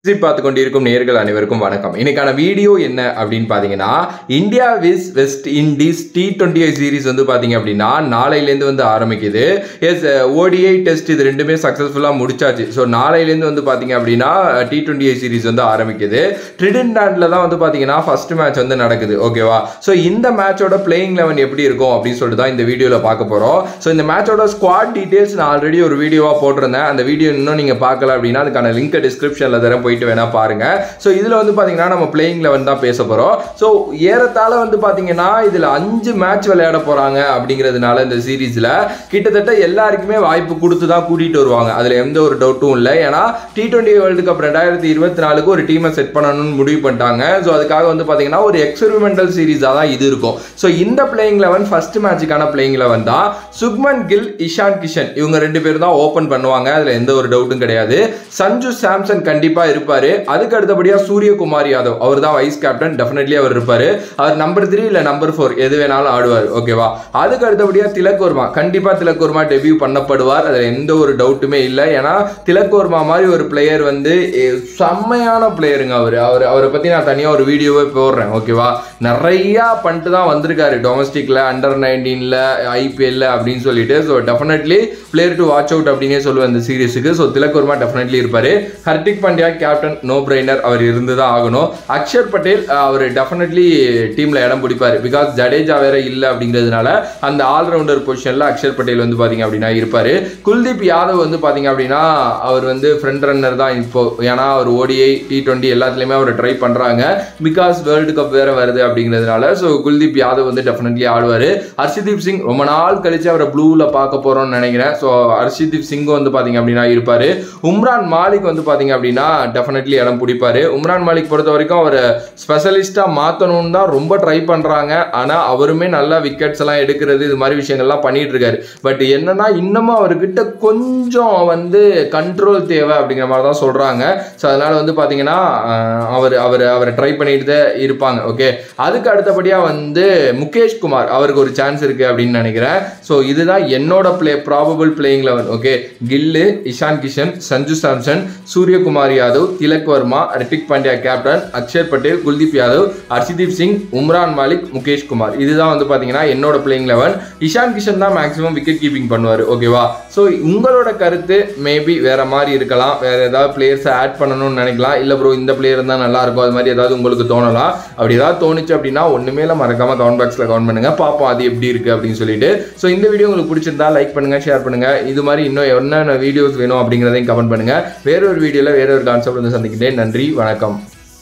visit பார்த்து கொண்டிருக்கும் நேர்கள் அனைவருக்கும் வணக்கம் இன்னைக்கான வீடியோ என்ன அப்படின்னு பார்த்தீங்கன்னா India with West Indies T twenty series வந்து பார்த்தீங்க அப்படின்னா நாளையிலேருந்து வந்து ஆரம்பிக்குது எஸ் ஓடிஐ டெஸ்ட் இது ரெண்டுமே சக்ஸஸ்ஃபுல்லாக முடிச்சாச்சு ஸோ நாளையிலேருந்து வந்து பார்த்தீங்க அப்படின்னா டி டுவெண்ட்டி சீரிஸ் வந்து ஆரம்பிக்குது ட்ரிடன்டாண்டில் தான் வந்து பார்த்தீங்கன்னா ஃபர்ஸ்ட் மேட்ச் வந்து நடக்குது ஓகேவா ஸோ இந்த மேட்சோட பிளேயிங் லெவன் எப்படி இருக்கும் அப்படின்னு சொல்லிட்டு தான் இந்த வீடியோவில் பார்க்க போகிறோம் ஸோ இந்த மேட்சோட ஸ்குவாட் டீட்டெயில்ஸ் நான் ஆல்ரெடி ஒரு வீடியோவாக போட்டிருந்தேன் அந்த வீடியோ இன்னும் நீங்கள் பார்க்கல அப்படின்னா அதுக்கான லிங்க் டிஸ்கிரிப்ஷனில் தரேன் போயிட்டு வேணா பாருங்க ஸோ இதில் வந்து பார்த்தீங்கன்னா நம்ம பிளேயிங் லெவன் தான் பேச போகிறோம் ஸோ ஏறத்தாழ வந்து பார்த்தீங்கன்னா இதில் அஞ்சு மேட்ச் விளையாட போகிறாங்க அப்படிங்கிறதுனால இந்த சீரீஸில் கிட்டத்தட்ட எல்லாருக்குமே வாய்ப்பு கொடுத்து தான் கூட்டிகிட்டு வருவாங்க அதில் எந்த ஒரு டவுட்டும் இல்லை ஏன்னா டி டுவெண்ட்டி வேர்ல்டு கப் ரெண்டாயிரத்தி இருபத்தி நாலுக்கு ஒரு டீமை செட் பண்ணணும்னு முடிவு பண்ணிட்டாங்க ஸோ அதுக்காக வந்து பார்த்தீங்கன்னா ஒரு எக்ஸ்பெரிமெண்டல் சீரீஸாக தான் இது இருக்கும் ஸோ இந்த பிளேயிங் லெவன் ஃபர்ஸ்ட் மேட்சுக்கான பிளேயிங் லெவன் தான் சுக்மன் கில் இஷான் கிஷன் இவங்க ரெண்டு பேரும் தான் ஓப்பன் பண்ணுவாங்க அதில் எந்த ஒரு டவுட்டும் கிடையாது சஞ்சு சாம்சன் கண்டிப்பாக இருப்பார் அதுக்கு அடுத்தபடியாக சூரியகுமார் யாதவ் அவர் தான் வைஸ் கேப்டன் டெஃபினெட்லி அவர் இருப்பார் அவர் நம்பர் த்ரீ இல்லை நம்பர் ஃபோர் எது வேணாலும் ஆடுவார் ஓகேவா அதுக்கு அடுத்தபடியாக திலக் வர்மா கண்டிப்பாக திலக் வர்மா டெபியூ பண்ணப்படுவார் அதில் எந்த ஒரு டவுட்டுமே இல்லை ஏன்னா திலக் வர்மா மாதிரி ஒரு பிளேயர் வந்து எ, செம்மையான பிளேயருங்க அவர் அவர் அவரை பற்றி நான் தனியாக ஒரு வீடியோவே போடுறேன் ஓகேவா நிறையா பண்ணிட்டு தான் வந்திருக்காரு டொமஸ்டிக்கில் அண்டர் நைன்டீனில் ஐபிஎல்ல அப்படின்னு சொல்லிட்டு so definitely player to watch out அப்படின்னே சொல்லுவேன் இந்த சீரிஸுக்கு ஸோ திலக் வர்மா டெஃபினெட்லி இருப்பார் Hardik Pandya captain no brainer அவர் இருந்து தான் ஆகணும் அக்ஷர் பட்டேல் அஹ், அவர் டெஃபினெட்லி டீமில் இடம் பிடிப்பார் பிகாஸ் ஜடேஜா வேற இல்லை அப்படிங்கிறதுனால அந்த ஆல்ரவுண்டர் பொசிஷனில் அக்ஷர் பட்டேல் வந்து பார்த்தீங்க அப்படின்னா இருப்பார் குல்தீப் யாதவ் வந்து பார்த்தீங்க அப்படின்னா அவர் வந்து ஃப்ரண்ட் ரன்னர் தான் இப்போ ஏன்னா அவர் ஓடிஐ டி டுவெண்ட்டி எல்லாத்துலேயுமே அவர் ட்ரை பண்ணுறாங்க பிகாஸ் வேர்ல்டு கப் வேற வருது அப்படிங்கிறதுனால ஸோ குல்தீப் யாதவ் வந்து டெஃபினெட்லி ஆடுவார் ஹர்ஷதீப் சிங் ரொம்ப நாள் கழிச்சு அவரை ப்ளூவில் பார்க்க போகிறோம்னு நினைக்கிறேன் ஸோ ஹர்ஷதீப் சிங் வந்து பார்த்தீங்க அப்படின்னா இருப்பார் உம்ரான் மாலிக் வந்து பார்த்தீங்க அப்படின்னா டெஃபினெட்லி இடம் பிடிப்பாரு உம்ரான் மாலிக் பொறுத்த வரைக்கும் அவர் ஸ்பெஷலிஸ்ட்டாக மாற்றணும்னு தான் ரொம்ப ட்ரை பண்ணுறாங்க ஆனால் அவருமே நல்லா விக்கெட்ஸ் எல்லாம் எடுக்கிறது இது மாதிரி விஷயங்கள்லாம் பண்ணிட்டு இருக்காரு பட் என்னன்னா இன்னமும் அவர்கிட்ட கொஞ்சம் வந்து கண்ட்ரோல் தேவை அப்படிங்கிற மாதிரி தான் சொல்கிறாங்க ஸோ அதனால வந்து பார்த்தீங்கன்னா அஹ், அவர் அவர் அவரை ட்ரை பண்ணிட்டு தான் இருப்பாங்க ஓகே அதுக்கு அடுத்தபடியாக வந்து முகேஷ் குமார் அவருக்கு ஒரு சான்ஸ் இருக்குது அப்படின்னு நினைக்கிறேன் ஸோ இதுதான் என்னோட play probable playing eleven okay Gill Ishan Kishan Sanju Samson Suryakumar Yadav Tilak Varma Hardik Pandya captain Akshar Patel Kuldeep Yadav Arshdeep Singh Umran Malik Mukesh Kumar இதுதான் வந்து பார்த்தீங்கன்னா என்னோட பிளேயிங் லெவன் இஷான் கிஷன் தான் மேக்ஸிமம் விக்கெட் கீப்பிங் பண்ணுவார் ஓகேவா ஸோ உங்களோட கருத்து மேபி வேற மாதிரி இருக்கலாம் வேற ஏதாவது பிளேயர்ஸை ஆட் பண்ணணும்னு நினைக்கலாம் இல்லை ப்ரோ இந்த பிளேயர் தான் நல்லா இருக்கும் அது மாதிரி ஏதாவது உங்களுக்கு தோணலாம் அப்படி ஏதாவது தோணுச்சு அப்படின்னா ஒண்ணுமே இல்லை மறக்காம கமெண்ட் பாக்ஸில் கமெண்ட் பண்ணுங்க பார்ப்போம் அது எப்படி இருக்கு அப்படின்னு சொல்லிட்டு ஸோ இந்த வீடியோ உங்களுக்கு பிடிச்சிருந்தா லைக் பண்ணுங்க ஷேர் பண்ணுங்க இது மாதிரி இன்னும் என்னென்ன வீடியோஸ் வேணும் அப்படிங்கிறதையும் கமெண்ட் பண்ணுங்க வேற ஒரு வீடியோவில் வேற ஒரு கான்செப்ட் வந்து சந்திக்கிட்டேன் நன்றி வணக்கம்